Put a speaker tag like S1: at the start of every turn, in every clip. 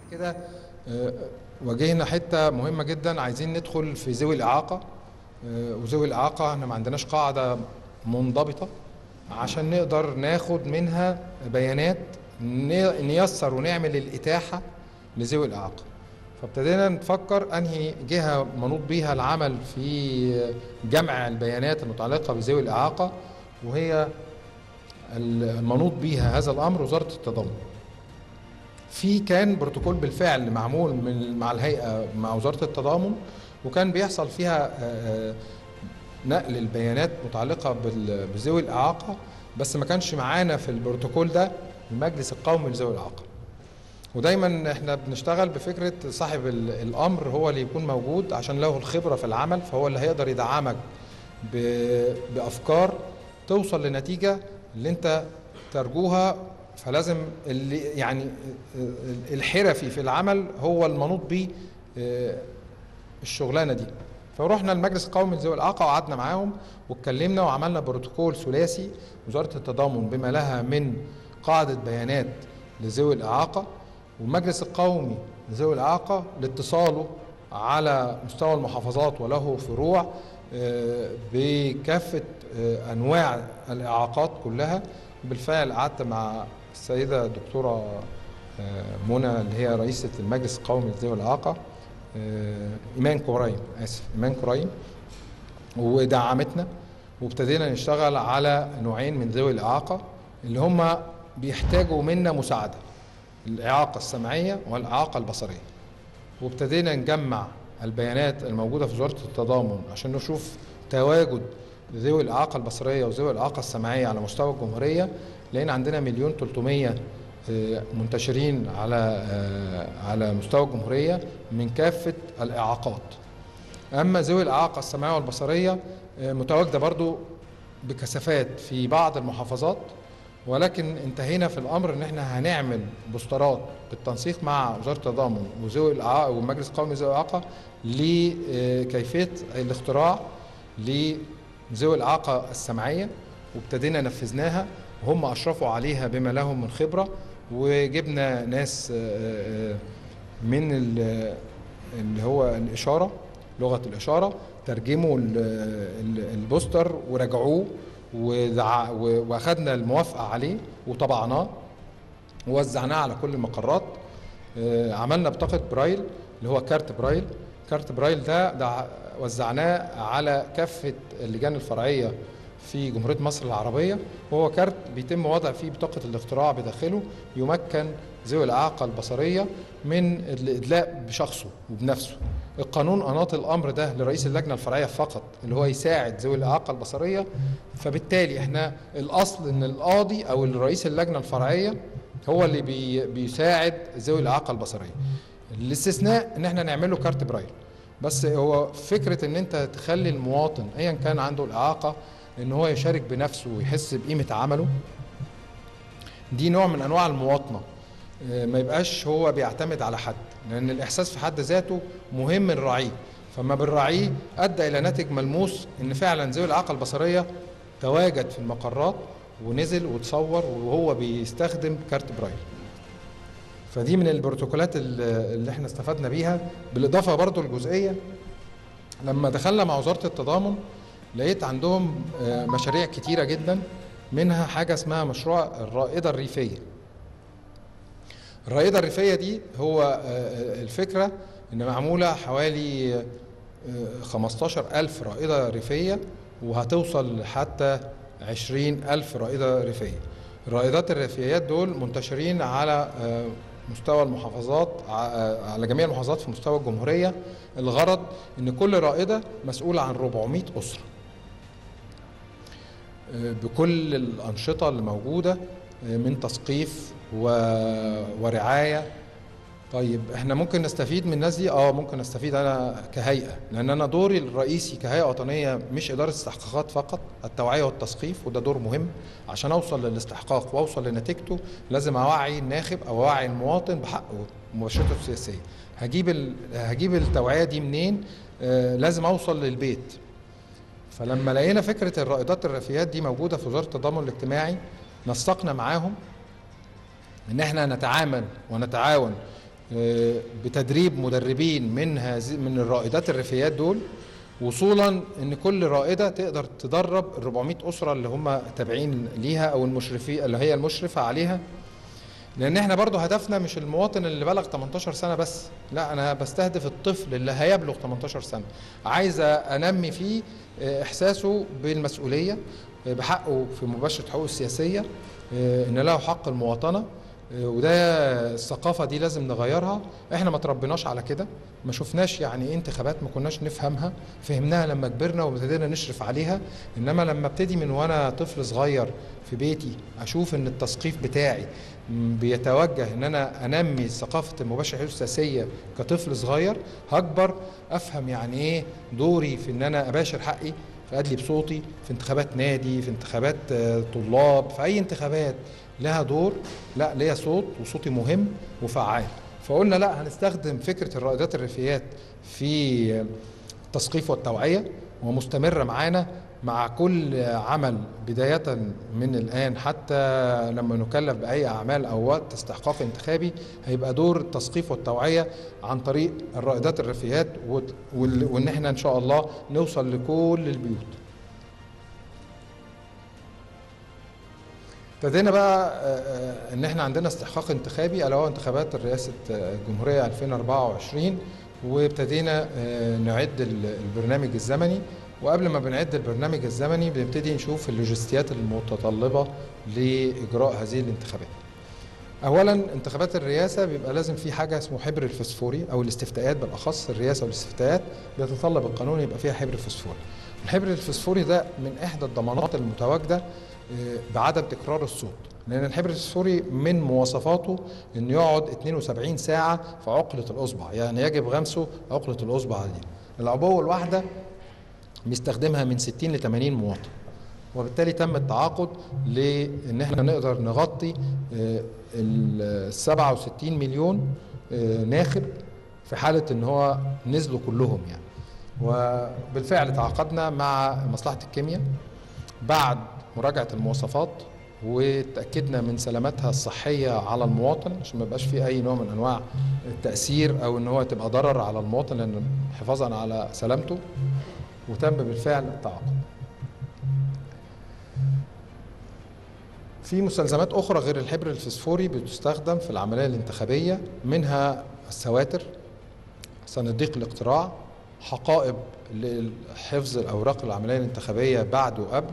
S1: كده آه، واجهنا حته مهمه جدا عايزين ندخل في ذوي الاعاقه آه، وذوي الاعاقه احنا ما عندناش قاعده منضبطه عشان نقدر ناخد منها بيانات ن- نيسر ونعمل الاتاحه لذوي الاعاقه فابتدينا نفكر انهي جهه منوط بيها العمل في جمع البيانات المتعلقه بذوي الاعاقه وهي المنوط بيها هذا الامر وزاره التضامن في كان بروتوكول بالفعل معمول من مع الهيئه مع وزاره التضامن وكان بيحصل فيها آه، آه، نقل البيانات متعلقه بال- بذوي الاعاقه بس ما كانش معانا في البروتوكول ده المجلس القومي لذوي الاعاقه ودايما احنا بنشتغل بفكره صاحب ال- الامر هو اللي يكون موجود عشان له الخبره في العمل فهو اللي هيقدر يدعمك ب- بافكار توصل لنتيجه اللي انت ترجوها فلازم اللي يعني الحرفي في العمل هو المنوط بيه آه، الشغلانه دي فرحنا المجلس القومي لذوي الاعاقه وقعدنا معاهم واتكلمنا وعملنا بروتوكول ثلاثي وزاره التضامن بما لها من قاعده بيانات لذوي الاعاقه والمجلس القومي لذوي الاعاقه لاتصاله على مستوى المحافظات وله فروع آه، بكافه آه، انواع الاعاقات كلها وبالفعل قعدت مع السيده الدكتوره آه، منى اللي هي رئيسه المجلس القومي لذوي الاعاقه آه، ايمان كورايم اسف ايمان كورايم ودعمتنا وابتدينا نشتغل على نوعين من ذوي الاعاقه اللي هم بيحتاجوا منا مساعده الاعاقه السمعيه والاعاقه البصريه وابتدينا نجمع البيانات الموجوده في وزاره التضامن عشان نشوف تواجد ذوي الاعاقه البصريه وذوي الاعاقه السمعيه على مستوى الجمهوريه لان عندنا مليون 300 آه، منتشرين على آه، على مستوى الجمهوريه من كافه الاعاقات اما ذوي الاعاقه السمعيه والبصريه آه، متواجده برضو بكثافات في بعض المحافظات ولكن انتهينا في الامر ان احنا هنعمل بوسترات بالتنسيق مع وزاره التضامن وذوي الاعاقه والمجلس القومي لذوي الاعاقه لكيفيه الاختراع لذوي الاعاقه السمعيه وابتدينا نفذناها وهم اشرفوا عليها بما لهم من خبره وجبنا ناس آه، آه، من ال- اللي هو الاشاره لغه الاشاره ترجموا ال- ال- البوستر وراجعوه ودع- و- واخدنا الموافقه عليه وطبعناه ووزعناه على كل المقرات آه، عملنا بطاقه برايل اللي هو كارت برايل كارت برايل ده, ده وزعناه على كافه اللجان الفرعيه في جمهوريه مصر العربيه وهو كارت بيتم وضع فيه بطاقه الاختراع بداخله يمكن ذوي الاعاقه البصريه من الادلاء بشخصه وبنفسه القانون اناط الامر ده لرئيس اللجنه الفرعيه فقط اللي هو يساعد ذوي الاعاقه البصريه فبالتالي احنا الاصل ان القاضي او رئيس اللجنه الفرعيه هو اللي بي بيساعد ذوي الاعاقه البصريه الاستثناء ان احنا نعمل له كارت برايل بس هو فكره ان انت تخلي المواطن ايا كان عنده الاعاقه ان هو يشارك بنفسه ويحس بقيمه عمله دي نوع من انواع المواطنه آه، ما يبقاش هو بيعتمد على حد لان الاحساس في حد ذاته مهم نراعيه فما بنراعيه ادى الى ناتج ملموس ان فعلا ذوي الاعاقه البصريه تواجد في المقرات ونزل وتصور وهو بيستخدم كارت برايل فدي من البروتوكولات ال- اللي احنا استفدنا بيها بالاضافه برضو الجزئيه لما دخلنا مع وزاره التضامن لقيت عندهم آه، مشاريع كتيره جدا منها حاجه اسمها مشروع الرائده الريفيه الرائده الريفيه دي هو آه، آه، الفكره ان معموله حوالي آه، 15 ألف رائدة ريفية وهتوصل حتى 20 ألف رائدة ريفية الرائدات الريفيات دول منتشرين على آه، مستوى المحافظات ع- آه، على جميع المحافظات في مستوى الجمهورية الغرض ان كل رائدة مسؤولة عن 400 أسرة آه، بكل الأنشطة اللي موجودة آه، من تثقيف و- ورعاية طيب احنا ممكن نستفيد من الناس دي اه ممكن استفيد انا كهيئه لان انا دوري الرئيسي كهيئه وطنيه مش اداره استحقاقات فقط التوعيه والتثقيف وده دور مهم عشان اوصل للاستحقاق واوصل لنتيجته لازم اوعي الناخب او اوعي المواطن بحقه ومباشرته السياسيه هجيب ال... هجيب التوعيه دي منين آه لازم اوصل للبيت فلما لقينا فكره الرائدات الرفيات دي موجوده في وزاره التضامن الاجتماعي نسقنا معاهم ان احنا نتعامل ونتعاون آه، بتدريب مدربين من هذه من الرائدات الريفيات دول وصولا ان كل رائده تقدر تدرب ال 400 اسره اللي هم تابعين ليها او المشرفين اللي هي المشرفه عليها لان احنا برضو هدفنا مش المواطن اللي بلغ 18 سنه بس لا انا بستهدف الطفل اللي هيبلغ 18 سنه عايز انمي فيه آه، احساسه بالمسؤوليه آه، بحقه في مباشره حقوقه السياسيه آه، ان له حق المواطنه وده الثقافه دي لازم نغيرها احنا ما تربيناش على كده ما شفناش يعني ايه انتخابات ما كناش نفهمها فهمناها لما كبرنا وابتدينا نشرف عليها انما لما ابتدي من وانا طفل صغير في بيتي اشوف ان التثقيف بتاعي بيتوجه ان انا انمي ثقافه المباشره السياسيه كطفل صغير هكبر افهم يعني ايه دوري في ان انا اباشر حقي فادلي بصوتي في انتخابات نادي في انتخابات طلاب في اي انتخابات لها دور لا ليا صوت وصوتي مهم وفعال فقلنا لا هنستخدم فكره الرائدات الريفيات في التثقيف والتوعيه ومستمره معانا مع كل عمل بداية من الآن حتى لما نكلف بأي أعمال أو وقت استحقاق انتخابي هيبقى دور التثقيف والتوعية عن طريق الرائدات الريفيات وإن احنا إن شاء الله نوصل لكل البيوت ابتدينا بقى آه، آه، ان احنا عندنا استحقاق انتخابي الا هو انتخابات رئاسه الجمهوريه 2024 وابتدينا آه، نعد البرنامج الزمني وقبل ما بنعد البرنامج الزمني بنبتدي نشوف اللوجستيات المتطلبه لاجراء هذه الانتخابات. اولا انتخابات الرئاسه بيبقى لازم في حاجه اسمه حبر الفسفوري او الاستفتاءات بالاخص الرئاسه والاستفتاءات بيتطلب القانون يبقى فيها حبر فسفوري. الحبر الفسفوري ده من احدى الضمانات المتواجده آه، بعدم تكرار الصوت لان الحبر الفسفوري من مواصفاته انه يقعد 72 ساعه في عقله الاصبع يعني يجب غمسه عقله الاصبع دي العبوه الواحده بيستخدمها من 60 ل 80 مواطن وبالتالي تم التعاقد لان احنا نقدر نغطي آه، ال 67 مليون آه، ناخب في حاله ان هو نزلوا كلهم يعني وبالفعل تعاقدنا مع مصلحه الكيمياء بعد مراجعه المواصفات وتاكدنا من سلامتها الصحيه على المواطن عشان ما يبقاش في اي نوع من انواع التاثير او ان هو تبقى ضرر على المواطن لان حفاظا على سلامته وتم بالفعل التعاقد في مستلزمات أخرى غير الحبر الفسفوري بتستخدم في العملية الانتخابية منها السواتر صناديق الاقتراع حقائب لحفظ الأوراق العملية الانتخابية بعد وقبل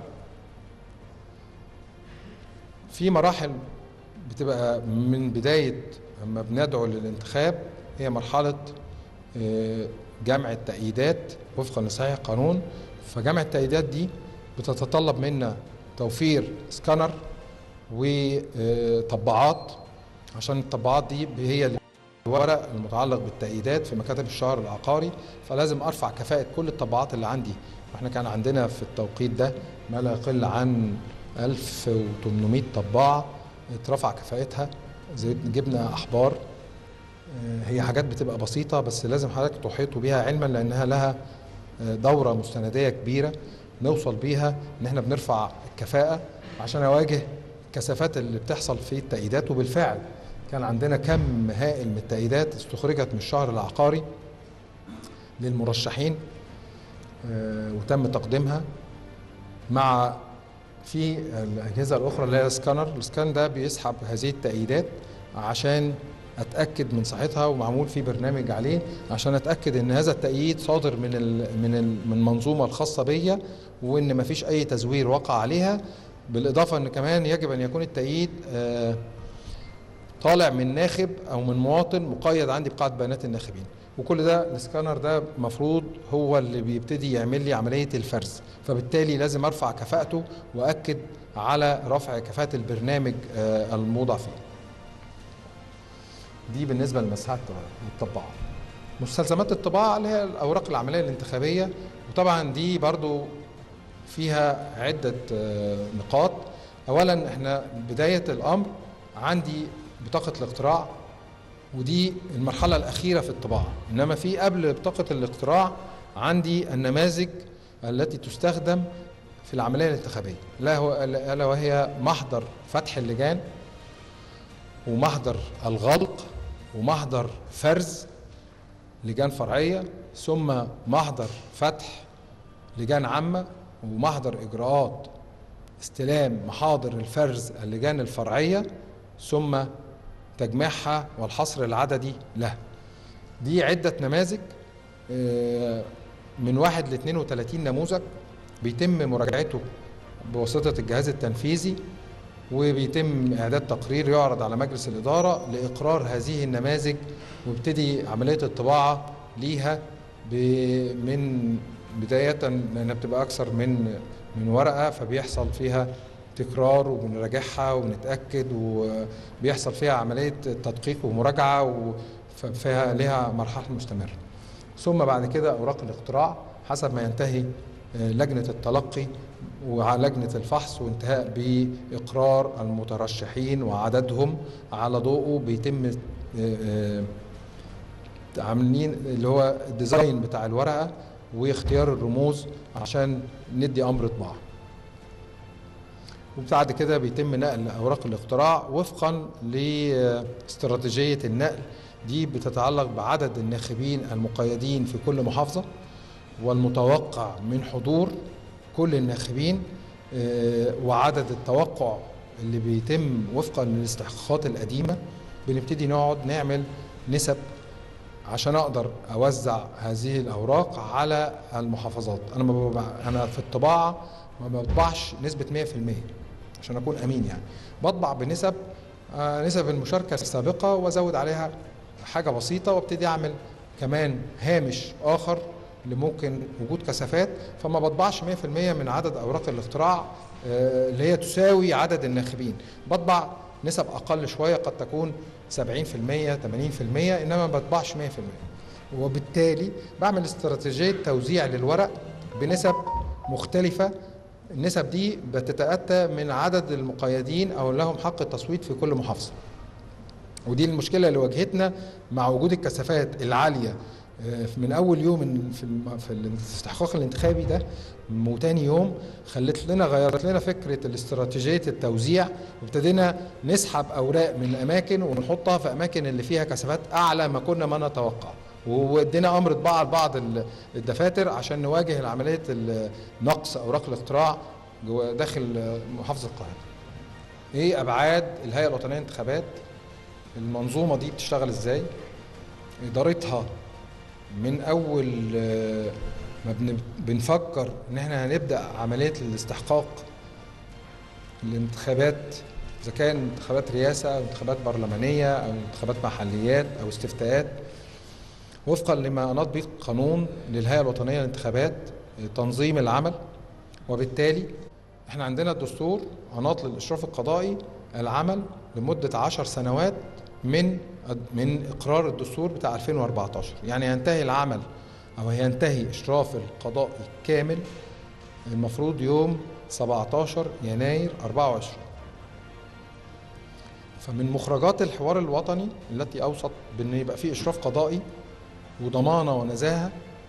S1: في مراحل بتبقى من بداية لما بندعو للانتخاب هي مرحلة آه، جمع التأييدات وفقا لصحيح القانون فجمع التأييدات دي بتتطلب منا توفير سكانر وطباعات عشان الطباعات دي هي الورق المتعلق بالتأييدات في مكاتب الشهر العقاري فلازم ارفع كفاءة كل الطباعات اللي عندي واحنا كان عندنا في التوقيت ده ما لا يقل عن 1800 طباعة اترفع كفاءتها جبنا احبار آه، هي حاجات بتبقى بسيطة بس لازم حضرتك تحيطوا بيها علما لأنها لها آه، دورة مستندية كبيرة نوصل بيها إن احنا بنرفع الكفاءة عشان أواجه الكثافات اللي بتحصل في التأييدات وبالفعل كان عندنا كم هائل من التأييدات استخرجت من الشهر العقاري للمرشحين آه، وتم تقديمها مع في الأجهزة الأخرى اللي هي السكانر السكان ده بيسحب هذه التأييدات عشان اتاكد من صحتها ومعمول في برنامج عليه عشان اتاكد ان هذا التأييد صادر من ال من ال من المنظومه الخاصه بيا وان ما فيش اي تزوير وقع عليها بالاضافه ان كمان يجب ان يكون التأييد آه طالع من ناخب او من مواطن مقيد عندي بقاعده بيانات الناخبين وكل ده السكانر ده المفروض هو اللي بيبتدي يعمل لي عمليه الفرز فبالتالي لازم ارفع كفاءته واكد على رفع كفاءه البرنامج آه الموضع فيه دي بالنسبه لمساحات الطباعه مستلزمات الطباعه اللي هي الاوراق العمليه الانتخابيه وطبعا دي برضو فيها عده آه، نقاط اولا احنا بدايه الامر عندي بطاقه الاقتراع ودي المرحله الاخيره في الطباعه انما في قبل بطاقه الاقتراع عندي النماذج التي تستخدم في العمليه الانتخابيه لا هو الا وهي محضر فتح اللجان ومحضر الغلق ومحضر فرز لجان فرعية ثم محضر فتح لجان عامة ومحضر إجراءات استلام محاضر الفرز اللجان الفرعية ثم تجميعها والحصر العددي لها دي عدة نماذج آه، من واحد ل 32 نموذج بيتم مراجعته بواسطة الجهاز التنفيذي وبيتم إعداد تقرير يعرض على مجلس الإدارة لإقرار هذه النماذج وابتدي عملية الطباعة ليها ب- من بداية لأنها بتبقى أكثر من من ورقة فبيحصل فيها تكرار وبنراجعها وبنتأكد وبيحصل فيها عملية تدقيق ومراجعة وفيها لها مرحلة مستمرة ثم بعد كده أوراق الاقتراع حسب ما ينتهي آه، لجنة التلقي ولجنة الفحص وانتهاء بإقرار المترشحين وعددهم على ضوءه بيتم آه، آه، عاملين اللي هو الديزاين بتاع الورقة واختيار الرموز عشان ندي أمر طباعة وبعد كده بيتم نقل أوراق الاقتراع وفقا لاستراتيجية النقل دي بتتعلق بعدد الناخبين المقيدين في كل محافظة والمتوقع من حضور كل الناخبين آه، وعدد التوقع اللي بيتم وفقا للاستحقاقات القديمة بنبتدي نقعد نعمل نسب عشان اقدر اوزع هذه الاوراق على المحافظات انا ما ببع... انا في الطباعه ما بطبعش نسبه 100% عشان اكون امين يعني بطبع بنسب آه، نسب المشاركه السابقه وازود عليها حاجه بسيطه وابتدي اعمل كمان هامش اخر لممكن وجود كثافات فما بطبعش 100% من عدد اوراق الاختراع آه، اللي هي تساوي عدد الناخبين بطبع نسب اقل شويه قد تكون 70% 80% انما ما بطبعش 100% وبالتالي بعمل استراتيجيه توزيع للورق بنسب مختلفه النسب دي بتتاتى من عدد المقيدين او لهم حق التصويت في كل محافظه ودي المشكله اللي واجهتنا مع وجود الكثافات العاليه آه، من اول يوم في الم- في الاستحقاق الانتخابي ده وتاني يوم خلت لنا غيرت لنا فكره الاستراتيجيه التوزيع وابتدينا نسحب اوراق من الاماكن ونحطها في اماكن اللي فيها كثافات اعلى ما كنا ما نتوقع وادينا امر طباعه لبعض ال- الدفاتر عشان نواجه عمليه ال- نقص اوراق الاقتراع جوا داخل آه، محافظه القاهره. ايه ابعاد الهيئه الوطنيه للانتخابات؟ المنظومه دي بتشتغل ازاي؟ ادارتها من اول آه، ما بن- بنفكر ان احنا هنبدا عمليه الاستحقاق الانتخابات اذا كان انتخابات رئاسه او انتخابات برلمانيه او انتخابات محليات او استفتاءات وفقا لما اناط به القانون للهيئه الوطنيه للانتخابات آه، تنظيم العمل وبالتالي احنا عندنا الدستور اناط للاشراف القضائي العمل لمده عشر سنوات من من اقرار الدستور بتاع 2014 يعني ينتهي العمل او ينتهي اشراف القضاء الكامل المفروض يوم 17 يناير 24 فمن مخرجات الحوار الوطني التي اوصت بان يبقى فيه اشراف قضائي وضمانه ونزاهه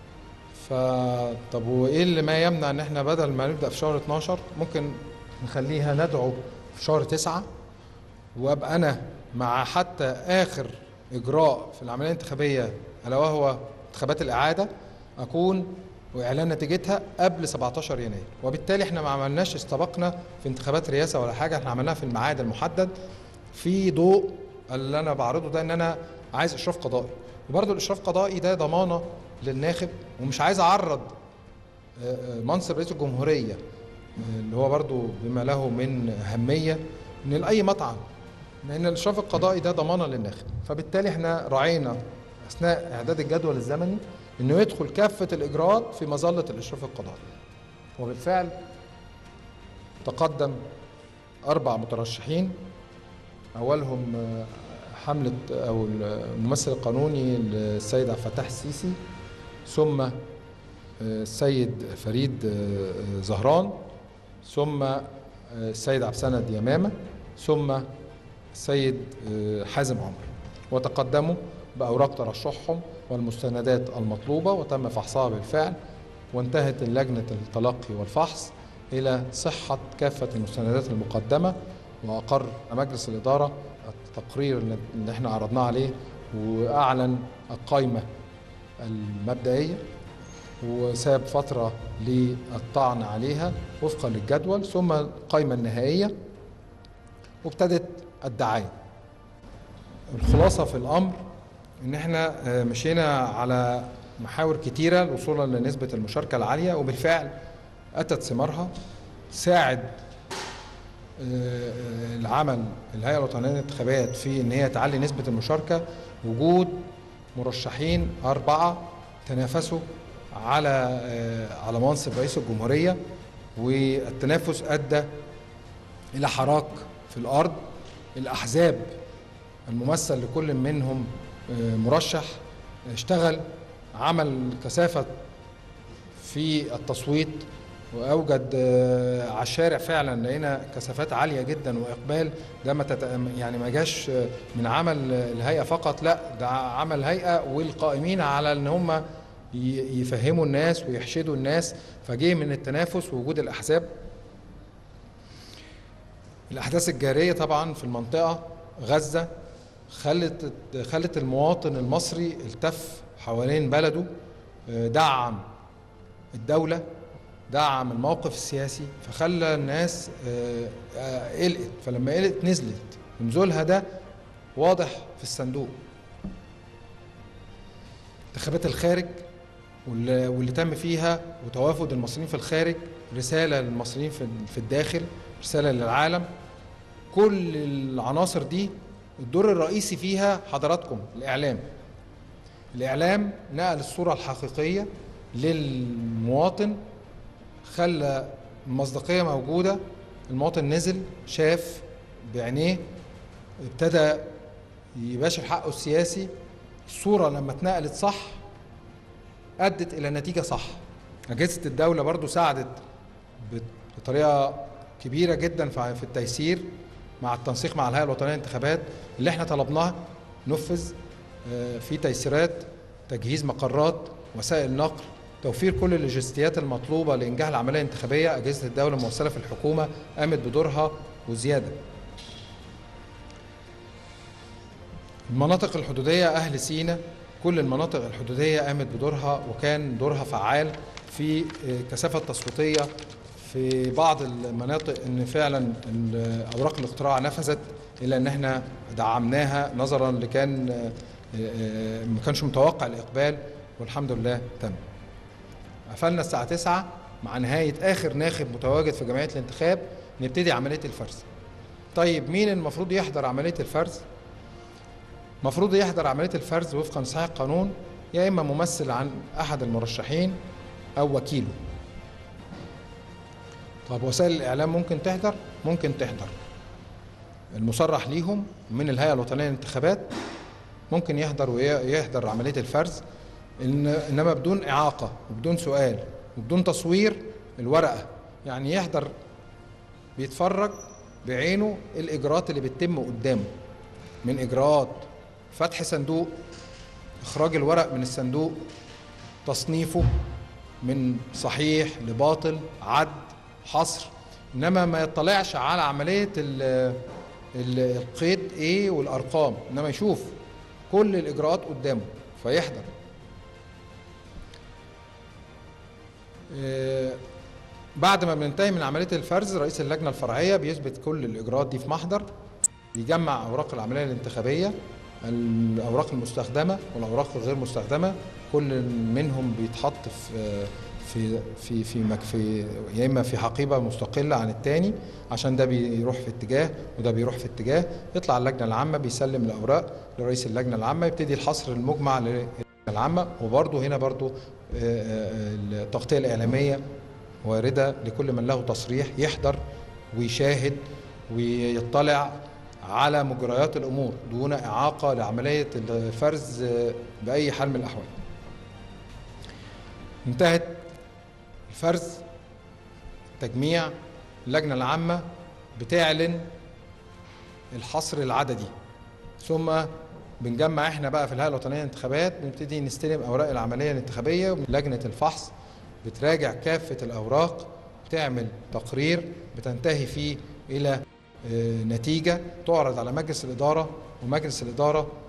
S1: فطب وايه اللي ما يمنع ان احنا بدل ما نبدا في شهر 12 ممكن نخليها ندعو في شهر 9 وابقى انا مع حتى اخر اجراء في العمليه الانتخابيه الا وهو انتخابات الاعاده اكون واعلان نتيجتها قبل 17 يناير وبالتالي احنا ما عملناش استبقنا في انتخابات رئاسه ولا حاجه احنا عملناها في الميعاد المحدد في ضوء اللي انا بعرضه ده ان انا عايز اشراف قضائي وبرضه الاشراف القضائي ده ضمانه للناخب ومش عايز اعرض آه، آه، منصب رئيس الجمهوريه آه، اللي هو برضه بما له من اهميه ان لاي مطعم لان الاشراف القضائي ده ضمانه للناخب فبالتالي احنا راعينا اثناء اعداد الجدول الزمني انه يدخل كافه الاجراءات في مظله الاشراف القضائي وبالفعل تقدم اربع مترشحين اولهم آه، حمله او الممثل القانوني السيد عبد الفتاح السيسي ثم آه، السيد فريد آه، زهران ثم آه، السيد عبد السند يمامه ثم السيد آه، حازم عمر وتقدموا بأوراق ترشحهم والمستندات المطلوبة وتم فحصها بالفعل وانتهت لجنة التلقي والفحص إلى صحة كافة المستندات المقدمة وأقر مجلس الإدارة التقرير اللي احنا عرضناه عليه وأعلن القائمة المبدئية وساب فترة للطعن عليها وفقا للجدول ثم القائمة النهائية وابتدت الدعاية الخلاصة في الأمر إن إحنا آه، مشينا على محاور كتيرة وصولا لنسبة المشاركة العالية وبالفعل أتت ثمارها ساعد آه، العمل الهيئة الوطنية للانتخابات في إن هي تعلي نسبة المشاركة وجود مرشحين أربعة تنافسوا على آه، على منصب رئيس الجمهورية والتنافس أدى إلى حراك في الأرض الأحزاب الممثل لكل منهم آه، مرشح اشتغل عمل كثافة في التصويت واوجد آه، على الشارع فعلا لقينا كثافات عاليه جدا واقبال ده ما تت... يعني ما جاش آه، من عمل الهيئه فقط لا ده عمل الهيئه والقائمين على ان هم ي- يفهموا الناس ويحشدوا الناس فجه من التنافس ووجود الاحزاب الاحداث الجاريه طبعا في المنطقه غزه خلت خلت المواطن المصري التف حوالين بلده آه، دعم الدوله دعم الموقف السياسي فخلى الناس آه، آه، قلقت فلما قلقت نزلت نزولها ده واضح في الصندوق انتخابات الخارج واللي, واللي تم فيها وتوافد المصريين في الخارج رسالة للمصريين في في الداخل رسالة للعالم كل العناصر دي الدور الرئيسي فيها حضراتكم الإعلام الإعلام نقل الصورة الحقيقية للمواطن خلى المصداقية موجودة المواطن نزل شاف بعينيه ابتدى يباشر حقه السياسي الصورة لما اتنقلت صح أدت إلى نتيجة صح أجهزة الدولة برضو ساعدت بطريقة كبيرة جدا في في التيسير مع التنسيق مع الهيئة الوطنية للانتخابات اللي احنا طلبناه نفذ آه، في تيسيرات تجهيز مقرات وسائل نقل توفير كل اللوجستيات المطلوبة لإنجاح العملية الانتخابية أجهزة الدولة الممثلة في الحكومة قامت بدورها وزيادة المناطق الحدودية أهل سينا كل المناطق الحدودية قامت بدورها وكان دورها فعال في آه، كثافة تصويتية في بعض المناطق ان فعلا ال- اوراق الاقتراع نفذت الا ان احنا دعمناها نظرا لكان آه، آه، ما كانش متوقع الاقبال والحمد لله تم قفلنا الساعة 9 مع نهاية آخر ناخب متواجد في جمعية الانتخاب نبتدي عملية الفرز. طيب مين المفروض يحضر عملية الفرز؟ المفروض يحضر عملية الفرز وفقا لصحيح القانون يا إما ممثل عن أحد المرشحين أو وكيله. طب وسائل الإعلام ممكن تحضر؟ ممكن تحضر. المصرح ليهم من الهيئة الوطنية للانتخابات ممكن يحضر ويحضر عملية الفرز إن إنما بدون إعاقة وبدون سؤال وبدون تصوير الورقة يعني يحضر بيتفرج بعينه الإجراءات اللي بتتم قدامه من إجراءات فتح صندوق إخراج الورق من الصندوق تصنيفه من صحيح لباطل عد حصر إنما ما يطلعش على عملية ال- ال- القيد إيه والأرقام إنما يشوف كل الإجراءات قدامه فيحضر آه، بعد ما بننتهي من عمليه الفرز رئيس اللجنه الفرعيه بيثبت كل الاجراءات دي في محضر بيجمع اوراق العمليه الانتخابيه الاوراق المستخدمه والاوراق الغير مستخدمه كل منهم بيتحط في في في في, مك- في يا اما في حقيبه مستقله عن الثاني عشان ده بيروح في اتجاه وده بيروح في اتجاه يطلع اللجنه العامه بيسلم الاوراق لرئيس اللجنه العامه يبتدي الحصر المجمع للجنه العامه وبرضه هنا برضه آه، آه، التغطيه الاعلاميه وارده لكل من له تصريح يحضر ويشاهد ويطلع على مجريات الامور دون اعاقه لعمليه الفرز آه، باي حال من الاحوال. انتهت الفرز تجميع اللجنه العامه بتعلن الحصر العددي ثم بنجمع احنا بقى في الهيئه الوطنيه للانتخابات بنبتدي نستلم اوراق العمليه الانتخابيه لجنه الفحص بتراجع كافه الاوراق بتعمل تقرير بتنتهي فيه الى آه، نتيجه تعرض على مجلس الاداره ومجلس الاداره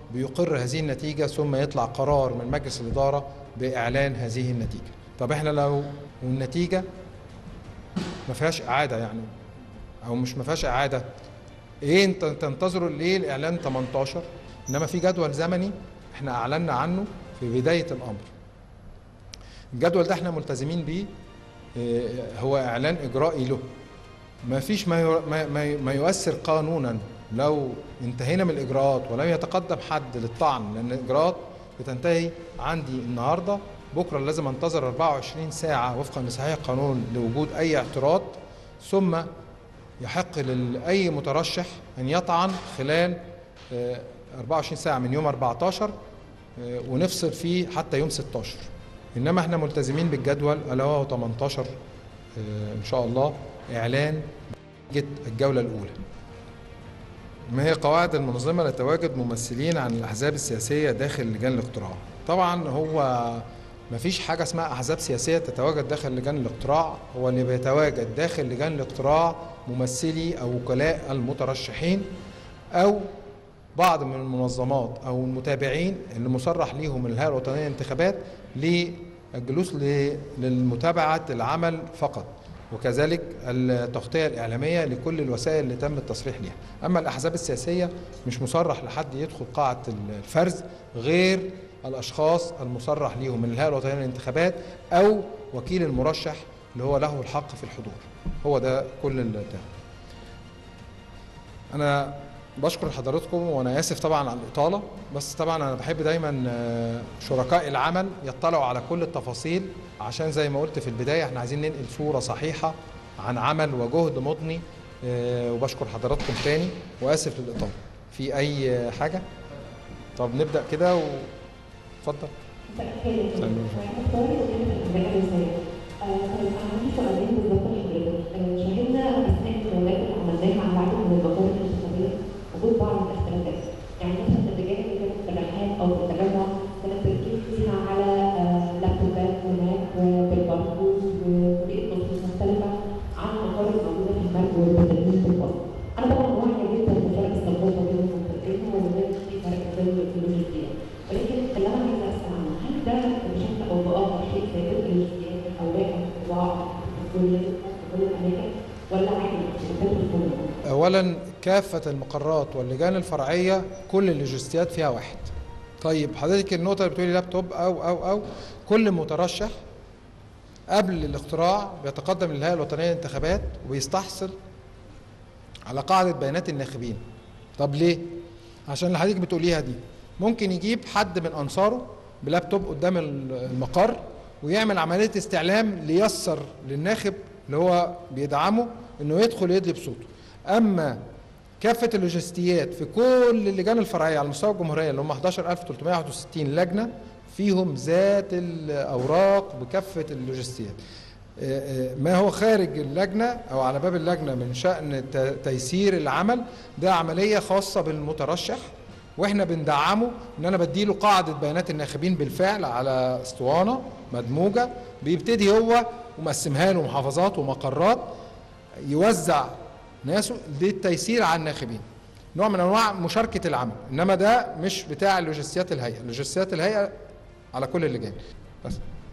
S1: بيقر هذه النتيجة ثم يطلع قرار من مجلس الإدارة بإعلان هذه النتيجة طب احنا لو والنتيجة ما فيهاش إعادة يعني أو مش ما فيهاش إعادة إيه انت تنتظروا ليه الإعلان 18 إنما في جدول زمني احنا أعلنا عنه في بداية الأمر الجدول ده احنا ملتزمين بيه اه، هو إعلان إجرائي له ما فيش ما, يو- ما, ما, ما يؤثر قانونا لو انتهينا من الإجراءات ولم يتقدم حد للطعن لأن الإجراءات بتنتهي عندي النهاردة بكرة لازم انتظر 24 ساعة وفقا لصحيح القانون لوجود أي اعتراض ثم يحق لأي مترشح أن يطعن خلال اه، 24 ساعة من يوم 14 اه، ونفصل فيه حتى يوم 16 إنما احنا ملتزمين بالجدول ألا وهو 18 اه، إن شاء الله إعلان نتيجة الجولة الأولى ما هي قواعد المنظمة لتواجد ممثلين عن الأحزاب السياسية داخل لجان الاقتراع طبعا هو ما فيش حاجة اسمها أحزاب سياسية تتواجد داخل لجان الاقتراع هو اللي بيتواجد داخل لجان الاقتراع ممثلي أو وكلاء المترشحين أو بعض من المنظمات أو المتابعين اللي مصرح ليهم من الهيئة الوطنية للانتخابات للجلوس ل- للمتابعة العمل فقط وكذلك التغطية الإعلامية لكل الوسائل اللي تم التصريح لها أما الأحزاب السياسية مش مصرح لحد يدخل قاعة الفرز غير الأشخاص المصرح ليهم من الهيئة الوطنية للانتخابات أو وكيل المرشح اللي هو له الحق في الحضور هو ده كل البتاع انا بشكر حضراتكم وانا اسف طبعا على الاطاله بس طبعا انا بحب دايما آه، شركاء العمل يطلعوا على كل التفاصيل عشان زي ما قلت في البدايه احنا عايزين ننقل صوره صحيحه عن عمل وجهد مضني آه، وبشكر حضراتكم تاني واسف للاطاله في اي حاجه طب نبدا كده واتفضل
S2: شاهدنا اثناء الجولات اللي عملناها عن عدد من البطولات الانتخابيه وجود بعض الاختلافات يعني مثلا اللجان اللي كانت في الرحاب او في التجمع كان التركيز فيها على آه، لابتوبات هناك وبالبرفوز وطريقه تصوير مختلفه عن المقارب الموجوده في المرج والبدنيين في الوسط. انا طبعا واعيه جدا بفرق الثقافه بين المنطقتين وبين في فرق بين اللوجستيه ولكن اللي انا عايزه اسال عنه هل ده بشكل او باخر شيء سيكون اللوجستيات اوراق الطباعه في كل في كل الاماكن ولا عادي شركات الكل؟
S1: اولا كافه المقرات واللجان الفرعيه كل اللوجستيات فيها واحد طيب حضرتك النقطه اللي بتقولي لابتوب او او او كل مترشح قبل الاختراع بيتقدم للهيئه الوطنيه للانتخابات وبيستحصل على قاعده بيانات الناخبين طب ليه عشان اللي حضرتك بتقوليها دي ممكن يجيب حد من انصاره بلابتوب قدام المقر ويعمل عمليه استعلام ليسر للناخب اللي هو بيدعمه انه يدخل يدلي بصوته اما كافه اللوجستيات في كل اللجان الفرعيه على مستوى الجمهوريه اللي هم 11361 لجنه فيهم ذات الاوراق بكافه اللوجستيات آه، آه، ما هو خارج اللجنه او على باب اللجنه من شان ت- تيسير العمل ده عمليه خاصه بالمترشح واحنا بندعمه ان انا بديله قاعده بيانات الناخبين بالفعل على اسطوانه مدموجه بيبتدي هو ومقسمها له محافظات ومقرات يوزع ناسه للتيسير على الناخبين نوع من انواع مشاركه العمل انما ده مش بتاع اللوجستيات الهيئه اللوجستيات الهيئه على كل اللجان بس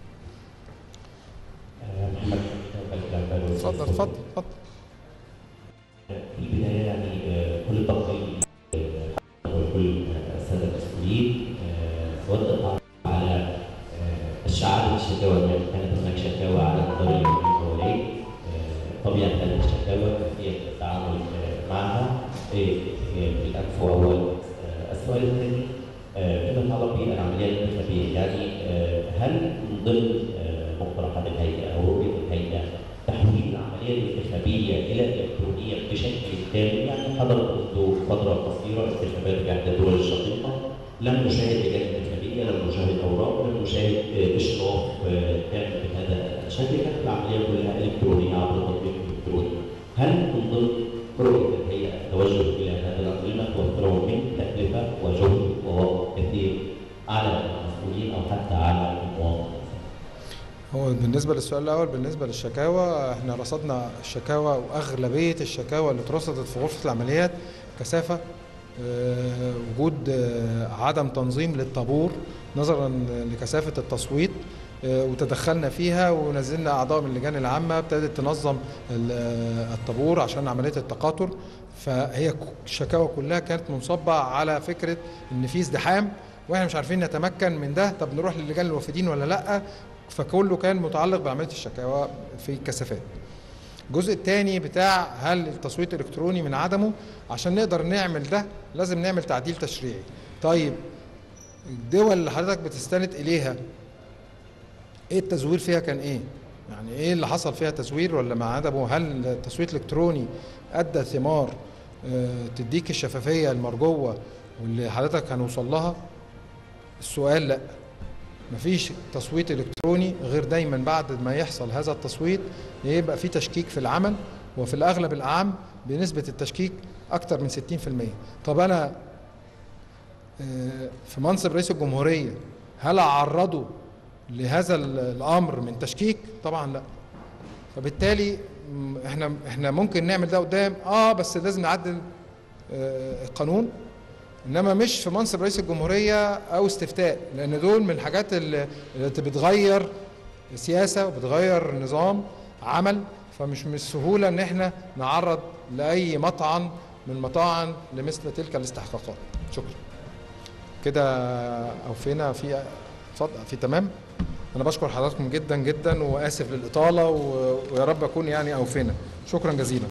S3: محمد بلد
S1: اتفضل اتفضل اتفضل
S3: في البداية يعني آه، كل التقدير آه، وكل آه، السادة المسؤولين آه، أود التعرف على آه، الشعار الشكاوى التي كانت هناك شكاوى على مدار اليومين الأولين آه، طبيعة هذه الشكاوى كيفية التعامل آه، معها إيه، في الأنف أول آه، السؤال الثاني آه، فيما يتعلق بالعملية الانتخابية يعني آه، هل من ضمن آه، مقترحات الهيئة أو رؤية الهيئة تحويل العملية الانتخابية إلى إلكترونية بشكل كامل يعني حضرت منذ فترة قصيرة انتخابات في إحدى الدول الشقيقة لم نشاهد لجان انتخابية لم نشاهد أوراق لم نشاهد آه، إشراف آه، كامل بهذا الشكل كانت العملية كلها إلكترونية عبر تطبيق إلكتروني هل من ضمن رؤية الهيئة التوجه إلى هذا الأنظمة توفره من تكلفة وجهد ووقت كثير على المسؤولين أو حتى على المواطن؟
S1: هو بالنسبة للسؤال الأول بالنسبة للشكاوى احنا رصدنا الشكاوى وأغلبية الشكاوى اللي اترصدت في غرفة العمليات كثافة آه، وجود آه، عدم تنظيم للطابور نظرا لكثافه التصويت آه، وتدخلنا فيها ونزلنا اعضاء من اللجان العامه ابتدت تنظم ال- آه، الطابور عشان عمليه التقاطر فهي ك- الشكاوى كلها كانت منصبه على فكره ان في ازدحام واحنا مش عارفين نتمكن من ده طب نروح للجان الوافدين ولا لا فكله كان متعلق بعمليه الشكاوى في الكثافات الجزء الثاني بتاع هل التصويت الالكتروني من عدمه عشان نقدر نعمل ده لازم نعمل تعديل تشريعي طيب الدول اللي حضرتك بتستند اليها ايه التزوير فيها كان ايه يعني ايه اللي حصل فيها تزوير ولا مع عدمه هل التصويت الالكتروني ادى ثمار آه، تديك الشفافيه المرجوه واللي حضرتك هنوصل لها السؤال لا مفيش تصويت الكتروني غير دايما بعد ما يحصل هذا التصويت يبقى في تشكيك في العمل وفي الاغلب الاعم بنسبه التشكيك اكتر من 60% طب انا آه، في منصب رئيس الجمهوريه هل اعرضه لهذا ال- الامر من تشكيك طبعا لا فبالتالي م، احنا احنا ممكن نعمل ده قدام اه بس لازم نعدل آه، القانون انما مش في منصب رئيس الجمهوريه او استفتاء لان دول من الحاجات اللي اللي بتغير سياسه وبتغير نظام عمل فمش من السهوله ان احنا نعرض لاي مطعن من مطاعن لمثل تلك الاستحقاقات شكرا كده اوفينا في اتفضل في تمام انا بشكر حضراتكم جدا جدا واسف للاطاله و- ويا رب اكون يعني اوفينا شكرا جزيلا